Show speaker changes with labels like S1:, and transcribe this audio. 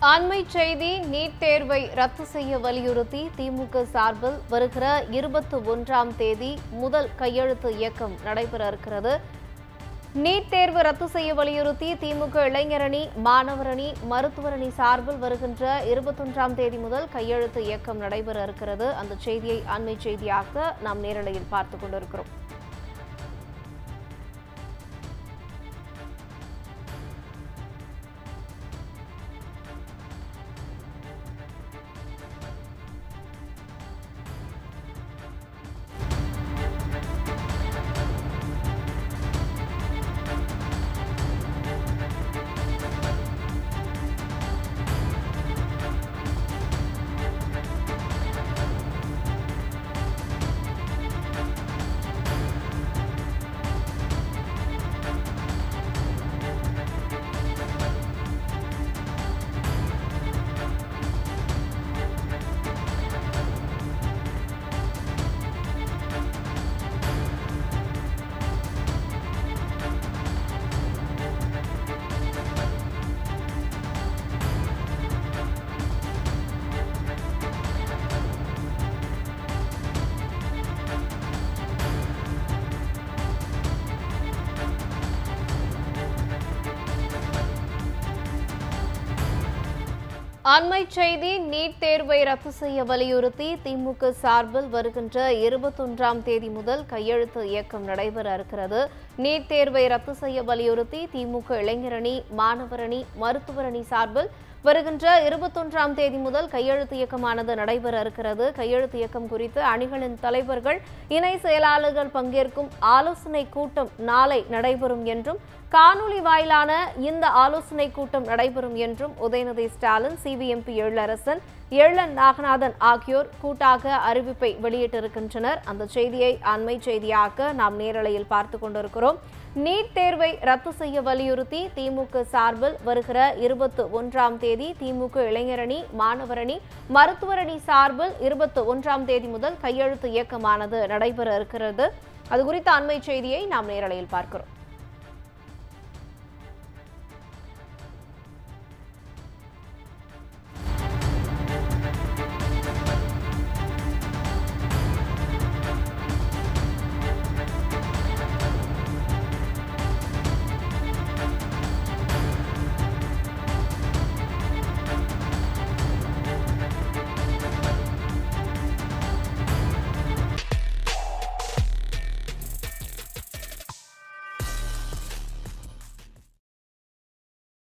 S1: அண்மை செய்தி நீட் தேர்வை ரத்து செய்ய வலியுறுத்தி திமுக சார்பில் வருகிற இருபத்தி ஒன்றாம் தேதி முதல் கையெழுத்து இயக்கம் நடைபெற இருக்கிறது நீட் தேர்வு ரத்து செய்ய வலியுறுத்தி திமுக இளைஞரணி மாணவரணி மருத்துவரணி சார்பில் வருகின்ற இருபத்தொன்றாம் தேதி முதல் கையெழுத்து இயக்கம் நடைபெற இருக்கிறது அந்த செய்தியை அண்மை செய்தியாக நாம் நேரலையில் பார்த்துக் கொண்டிருக்கிறோம் அண்மை செய்தி நீட் தேர்வை ரத்து செய்ய வலியுறுத்தி திமுக சார்பில் வருகின்ற இருபத்தொன்றாம் தேதி முதல் கையெழுத்து இயக்கம் நடைபெற இருக்கிறது நீட் தேர்வை ரத்து செய்ய வலியுறுத்தி திமுக இளைஞரணி மாணவரணி மருத்துவரணி சார்பில் வருகின்ற இருபத்தொன்றாம் தேதி முதல் கையெழுத்து இயக்கமானது நடைபெற இருக்கிறது கையெழுத்து இயக்கம் குறித்து அணிகளின் தலைவர்கள் இணை செயலாளர்கள் பங்கேற்கும் ஆலோசனை கூட்டம் நாளை நடைபெறும் என்றும் காணொலி வாயிலான இந்த ஆலோசனை கூட்டம் நடைபெறும் என்றும் உதயநிதி ஸ்டாலின் சிபிஎம்பி எழிலரசன் எழிலன் நாகநாதன் ஆகியோர் கூட்டாக அறிவிப்பை வெளியிட்டிருக்கின்றனர் அந்த செய்தியை அண்மை செய்தியாக நாம் நேரலையில் பார்த்து கொண்டிருக்கிறோம் நீட் தேர்வை ரத்து செய்ய வலியுறுத்தி திமுக சார்பில் வருகிற இருபத்தி ஒன்றாம் தேதி திமுக இளைஞரணி மாணவரணி மருத்துவரணி சார்பில் இருபத்தி ஒன்றாம் தேதி முதல் கையெழுத்து இயக்கமானது நடைபெற இருக்கிறது அது குறித்த அண்மை செய்தியை நாம் நேரலையில் பார்க்கிறோம்